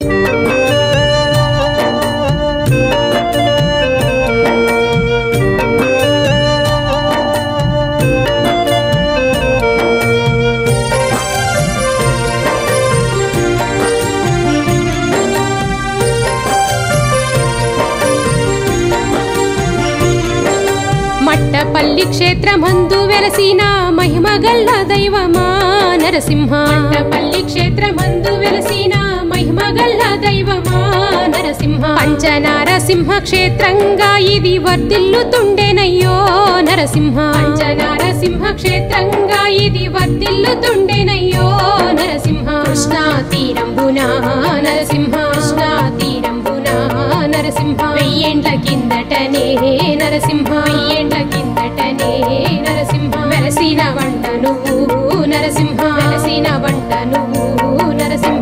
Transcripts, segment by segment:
మట్టపల్లి క్షేత్రమందు వెలసిన మహిమగల్ల దైవమా నరసింహ మట్టపల్లి క్షేత్రమందు వెలసిన మహిమగల్ల దైవమా నరసింహ పంచనారసింహ క్షేత్రంగా ఇది వర్ధిల్లుతుండెనయ్యో నరసింహ పంచనారసింహ క్షేత్రంగా ఇది వర్ధిల్లుతుండెనయ్యో నరసింహ కృష్ణా తీరంబున నరసింహ కృష్ణా తీరంబున నరసింహ వెయ్యేండ్ల కిందటనే నరసింహ వెయ్యేండ్ల కిందటనే నరసింహ వెలసిన వంట నువ్వు నరసింహ వెలసిన వంట నువ్వు నరసింహ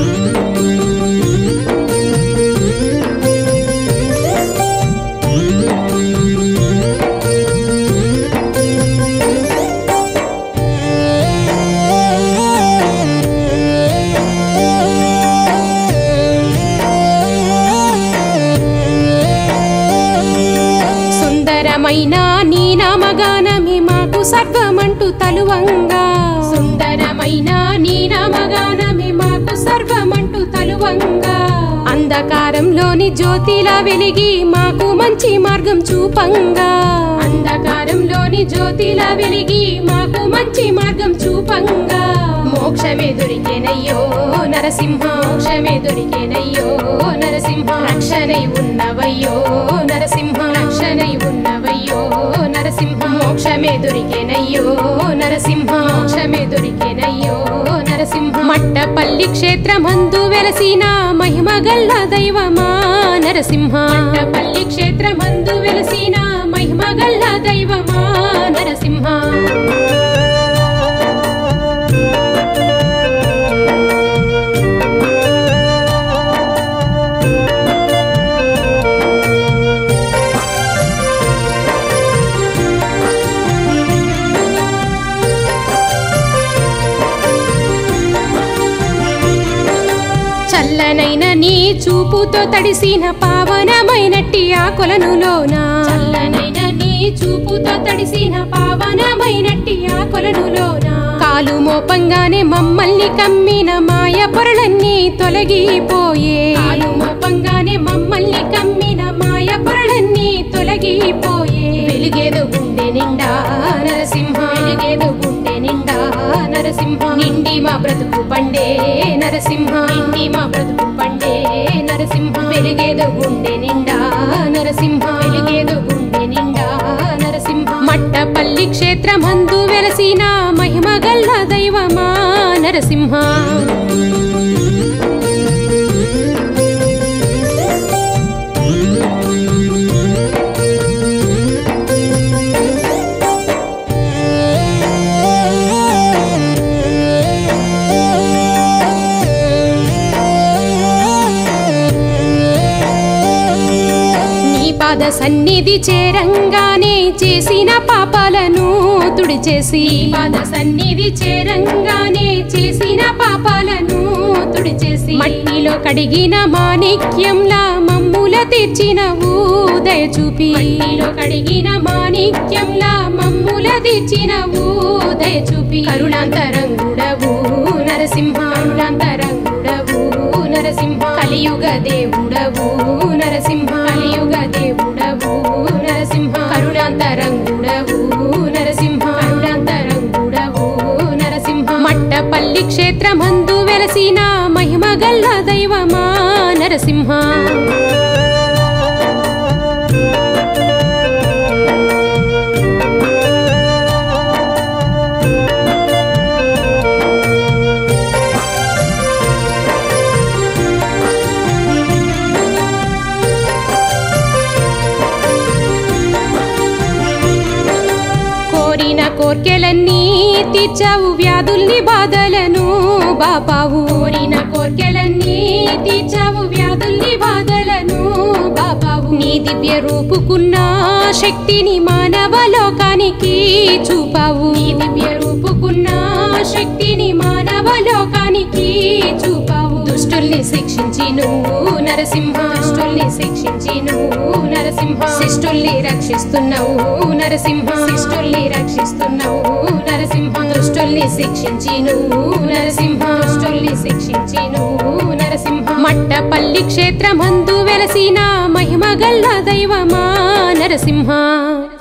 సుందరమైన నీ నామగానమే మాకు సర్వమంటూ తలువంగా సుందరమైన నీ నామగానమే మాకు సర్వమంటూ తలువంగా అంధకారంలోని జ్యోతిలా వెలిగి మాకు మంచి మార్గం చూపంగా అంధకారంలోని జ్యోతిలా వెలిగి మాకు మంచి మార్గం చూపంగా మోక్షమే దొరికేనయ్యో నరసింహ మోక్షమే దొరికేనయ్యో నరసింహ రక్షణై ఉన్నవయ్యో నరసింహ రక్షణై ఉన్నవయ్యో నరసింహ మోక్షమే దొరికేనయ్యో నరసింహ మోక్షమే దొరికేనయ్యో నరసింహ మట్టపల్లి క్షేత్రమందు వెలసిన మహిమగల్ల దైవమా నరసింహ మట్టపల్లి క్షేత్రమందు వెలసిన మహిమగల్ల దైవమా నరసింహ చల్లనైన నీ చూపుతో తడిసిన పావనమైనట్టి ఆ కొలనులోన చల్లనైన నీ చూపుతో తడిసిన పావనమైనట్టి ఆ కొలనులోన కాలు మోపంగానే మమ్మల్ని కమ్మిన మాయ పొరలన్నీ తొలగిపోయే కాలు మోపంగానే మమ్మల్ని కమ్మిన మాయ పొరలన్నీ తొలగిపోయే వెలుగేదో గుండె నిండా నరసింహ వెలుగేదో గుండె నిండా నరసింహ నిండి మా బ్రతుకు పండే నరసింహ నిండి మా బ్రతుకు పండే నరసింహ వెలుగేదో గుండె నిండా నరసింహ వెలుగేదో గుండె నిండా నరసింహ మట్టపల్లి క్షేత్రమందు వెలసిన మహిమగల్ల దైవమా నరసింహ నీ పాద సన్నిధి చేరంగానే చేసిన పాపాలను తుడిచేసి పాద సన్నిధి చేరంగానే చేసిన పాపాలను తుడిచేసి మట్టిలో కడిగిన మాణిక్యంలా మమ్ముల తీర్చినవు దయ చూపి మట్టిలో కడిగిన మాణిక్యంలా మమ్ముల తీర్చినవు దయ చూపి కరుణాంతరంగుడవు నరసింహ కరుణాంతరంగుడవు నరసింహ కలియుగ దేవుడవు నరసింహ కలియుగ దేవుడవు నరసింహ కరుణాంతరంగుడవు నరసింహ కరుణాంతరంగుడవు నరసింహ మట్టపల్లి క్షేత్రమందు వెలసిన మహిమగల్ల దైవమా నరసింహ కోరిన కోర్కెలన్నీ తీర్చావు వ్యాధుల్ని బాధలను బాపావు కోరిన కోర్కెలన్నీ తీర్చావు వ్యాధుల్ని బాధలను బాపావు నీ దివ్య రూపుకున్న శక్తిని మానవ లోకానికి చూపావు నీ దివ్య రూపుకున్న శక్తిని మానవ లోకానికి చూపావు దుష్టుల్ని శిక్షించి నువ్వు నరసింహ దుష్టుల్ని శిక్షించి నువ్వు నరసింహ శిష్టుల్ని రక్షిస్తున్నావు నరసింహ శిష్టుల్ని రక్షిస్తున్నావు నరసింహ దుష్టుల్ని శిక్షించి నువ్వు నరసింహ దుష్టుల్ని శిక్షించి నువ్వు నరసింహ మట్టపల్లి క్షేత్రమందు వెలసిన మహిమ గల్ల దైవమా నరసింహ